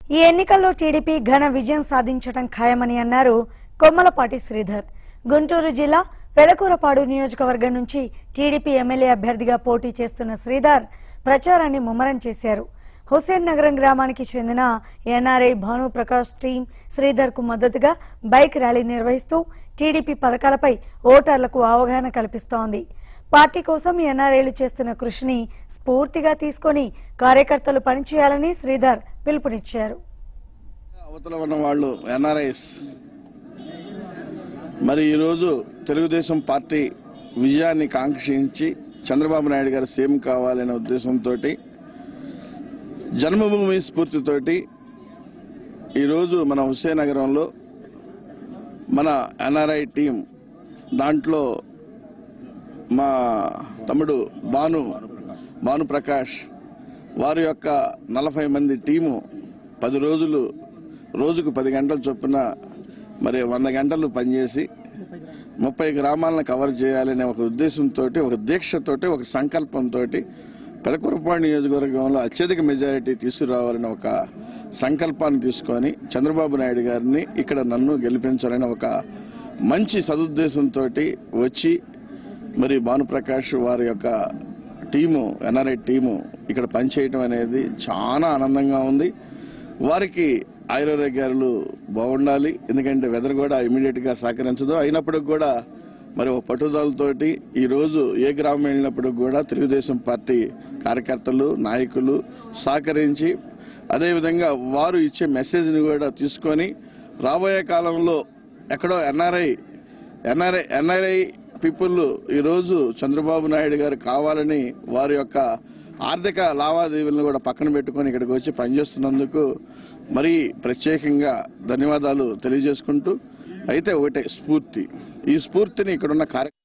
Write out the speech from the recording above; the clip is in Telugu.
ఈ ఎన్నికల్లో టీడీపీ ఘన విజయం సాధించడం ఖాయమని అన్నారు కొమ్మలపాటి శ్రీధర్ గుంటూరు జిల్లా వెలకూరపాడు నియోజకవర్గం నుంచి టీడీపీ ఎమ్మెల్యే అభ్యర్థిగా పోటీ చేస్తున్న శ్రీధర్ ప్రచారాన్ని ముమ్మరం చేశారు హుస్సేన్ నగరం గ్రామానికి చెందిన ఎన్ఆర్ఐ భానుప్రకాష్ టీం శ్రీధర్ కు మద్దతుగా బైక్ ర్యాలీ నిర్వహిస్తూ టీడీపీ పథకాలపై ఓటర్లకు అవగాహన కల్పిస్తోంది పార్టీ కోసం ఎన్ఆర్ఐలు చేస్తున్న కృషిని స్ఫూర్తిగా తీసుకొని కార్యకర్తలు పనిచేయాలని శ్రీధర్ పిలుపునిచ్చారు అవతల ఉన్న వాళ్ళు ఎన్ఆర్ఐస్ మరి ఈరోజు తెలుగుదేశం పార్టీ విజయాన్ని కాంక్షించి చంద్రబాబు నాయుడు గారు సీఎం కావాలనే ఉద్దేశంతో జన్మభూమి స్ఫూర్తితోటి ఈరోజు మన హుస్సేన్ నగరంలో మన ఎన్ఆర్ఐ టీం దాంట్లో మా తమ్ముడు భాను భాను ప్రకాష్ వారి యొక్క నలభై మంది టీము పది రోజులు రోజుకు పది గంటల చొప్పున మరి వంద గంటలు పనిచేసి ముప్పై గ్రామాలను కవర్ చేయాలనే ఒక ఉద్దేశంతో ఒక దీక్షతోటి ఒక సంకల్పంతో పెదకురపాడు నియోజకవర్గంలో అత్యధిక మెజారిటీ తీసుకురావాలని ఒక సంకల్పాన్ని తీసుకొని చంద్రబాబు నాయుడు గారిని ఇక్కడ నన్ను గెలిపించాలని ఒక మంచి సదుద్దేశంతో వచ్చి మరి భానుప్రకాష్ వారి యొక్క టీము ఎన్ఆర్ఐ టీము ఇక్కడ పనిచేయటం అనేది చాలా ఆనందంగా ఉంది వారికి ఆయురారోగ్యాలు బాగుండాలి ఎందుకంటే వెదర్ కూడా ఇమీడియట్ గా సహకరించదు అయినప్పటికి కూడా మరి ఒక పట్టుదలతోటి ఈ రోజు ఏ గ్రామం వెళ్ళినప్పటికి కూడా తెలుగుదేశం పార్టీ కార్యకర్తలు నాయకులు సహకరించి అదేవిధంగా వారు ఇచ్చే మెసేజ్ని కూడా తీసుకొని రాబోయే కాలంలో ఎక్కడో ఎన్ఆర్ఐ ఎన్ఆర్ఐ ఎన్ఆర్ఐ పీపుల్ ఈరోజు చంద్రబాబు నాయుడు గారు కావాలని వారి యొక్క ఆర్థిక లావాదేవీలను కూడా పక్కన పెట్టుకొని ఇక్కడికి వచ్చి పనిచేస్తున్నందుకు మరి ప్రత్యేకంగా ధన్యవాదాలు తెలియజేసుకుంటూ అయితే ఒకటే స్ఫూర్తి ఈ స్ఫూర్తిని ఇక్కడున్న కార్య